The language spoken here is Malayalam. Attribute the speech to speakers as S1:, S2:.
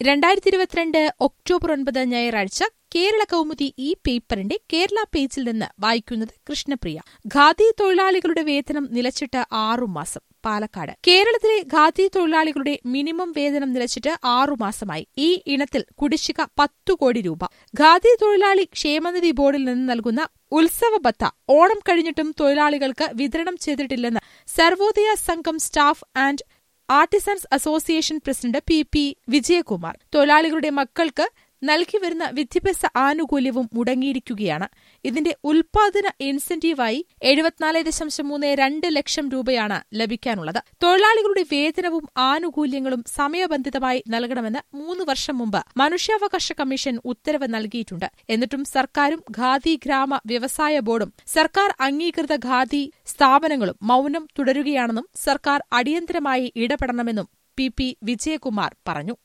S1: രണ്ടായിരത്തി ഇരുപത്തിരണ്ട് ഒക്ടോബർ ഒൻപത് ഞായറാഴ്ച കേരള കൗമുദി ഈ പേപ്പറിന്റെ കേരള പേജിൽ നിന്ന് വായിക്കുന്നത് കൃഷ്ണപ്രിയ ഖാദി തൊഴിലാളികളുടെ വേതനം നിലച്ചിട്ട് ആറുമാസം പാലക്കാട് കേരളത്തിലെ ഖാദി തൊഴിലാളികളുടെ മിനിമം വേതനം നിലച്ചിട്ട് ആറുമാസമായി ഈ ഇനത്തിൽ കുടിശ്ശിക പത്തു കോടി രൂപ ഖാദി തൊഴിലാളി ക്ഷേമനിധി ബോർഡിൽ നിന്ന് നൽകുന്ന ഉത്സവ ബത്ത ഓണം കഴിഞ്ഞിട്ടും തൊഴിലാളികൾക്ക് വിതരണം ചെയ്തിട്ടില്ലെന്ന് Sarvodaya Sangham staff and artisans association president P P Vijayakumar തൊഴിലാളികളുടെ മക്കൾക്ക് നൽകി വരുന്ന വിദ്യാഭ്യാസ ആനുകൂല്യവും മുടങ്ങിയിരിക്കുകയാണ് ഇതിന്റെ ഉൽപാദന ഇൻസെന്റീവായി എഴുപത്തിനാല് ദശാംശം മൂന്ന് രണ്ട് ലക്ഷം രൂപയാണ് ലഭിക്കാനുള്ളത് തൊഴിലാളികളുടെ വേതനവും ആനുകൂല്യങ്ങളും സമയബന്ധിതമായി നൽകണമെന്ന് മൂന്ന് വർഷം മുമ്പ് മനുഷ്യാവകാശ കമ്മീഷൻ ഉത്തരവ് നൽകിയിട്ടുണ്ട് എന്നിട്ടും സർക്കാരും ഖാദി ഗ്രാമ വ്യവസായ ബോർഡും സർക്കാർ അംഗീകൃത ഖാദി സ്ഥാപനങ്ങളും മൌനം തുടരുകയാണെന്നും സർക്കാർ അടിയന്തരമായി ഇടപെടണമെന്നും പി പി വിജയകുമാർ പറഞ്ഞു